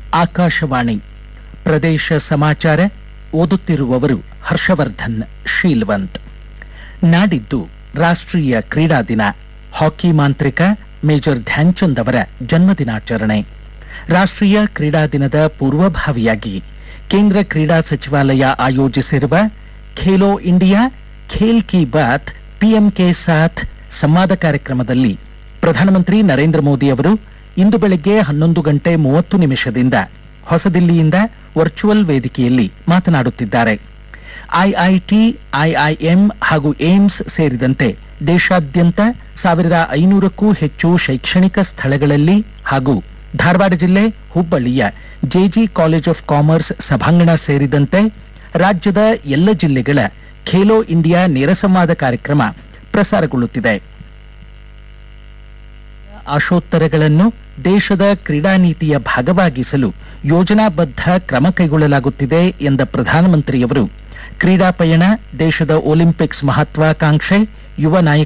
ಆಕಾಶವಾಣಿ ಪ್ರದೇಶ ಸಮಾಚಾರ ಓದುತ್ತಿರುವವರು ಹರ್ಷವರ್ಧನ್ ಶೀಲ್ವಂತ್ ನಾಡಿದ್ದು ರಾಷ್ಟ್ರೀಯ ಕ್ರೀಡಾ ದಿನ ಹಾಕಿ ಮಾಂತ್ರಿಕ ಮೇಜರ್ ಧ್ಯಾನ್ಚಂದ್ ಅವರ ಜನ್ಮದಿನಾಚರಣೆ ರಾಷ್ಟ್ರೀಯ ಕ್ರೀಡಾ ದಿನದ ಪೂರ್ವಭಾವಿಯಾಗಿ ಕೇಂದ್ರ ಕ್ರೀಡಾ ಸಚಿವಾಲಯ ಆಯೋಜಿಸಿರುವ ಖೇಲೋ ಇಂಡಿಯಾ ಖೇಲ್ ಕಿ ಬಾತ್ ಪಿಎಂ ಕೆ ಸಾಥ್ ಸಂವಾದ ಕಾರ್ಯಕ್ರಮದಲ್ಲಿ ಪ್ರಧಾನಮಂತ್ರಿ ನರೇಂದ್ರ ಮೋದಿ ಅವರು ಇಂದು ಬೆಳಗ್ಗೆ ಹನ್ನೊಂದು ಗಂಟೆ ಮೂವತ್ತು ನಿಮಿಷದಿಂದ ಹೊಸದಿಲ್ಲಿಯಿಂದ ವರ್ಚುವಲ್ ವೇದಿಕೆಯಲ್ಲಿ ಮಾತನಾಡುತ್ತಿದ್ದಾರೆ ಐಐಟಿ ಐಐಎಂ ಹಾಗೂ ಏಮ್ಸ್ ಸೇರಿದಂತೆ ದೇಶಾದ್ಯಂತ ಸಾವಿರದ ಐನೂರಕ್ಕೂ ಹೆಚ್ಚು ಶೈಕ್ಷಣಿಕ ಸ್ಥಳಗಳಲ್ಲಿ ಹಾಗೂ ಧಾರವಾಡ ಜಿಲ್ಲೆ ಹುಬ್ಬಳ್ಳಿಯ ಜೆಜಿ ಕಾಲೇಜ್ ಆಫ್ ಕಾಮರ್ಸ್ ಸಭಾಂಗಣ ಸೇರಿದಂತೆ ರಾಜ್ಯದ ಎಲ್ಲ ಜಿಲ್ಲೆಗಳ ಖೇಲೋ ಇಂಡಿಯಾ ನೇರ ಸಂವಾದ ಕಾರ್ಯಕ್ರಮ ಪ್ರಸಾರಗೊಳ್ಳುತ್ತಿದೆ ಆಶೋತ್ತರಗಳನ್ನು ದೇಶದ ಕ್ರೀಡಾ ನೀತಿಯ ಭಾಗವಾಗಿಸಲು ಯೋಜನಾಬದ್ಧ ಕ್ರಮ ಕೈಗೊಳ್ಳಲಾಗುತ್ತಿದೆ ಎಂದ ಪ್ರಧಾನಮಂತ್ರಿಯವರು ಕ್ರೀಡಾ ಪಯಣ ದೇಶದ ಒಲಿಂಪಿಕ್ಸ್ ಮಹತ್ವಾಕಾಂಕ್ಷೆ ಯುವ ನಾಯಕ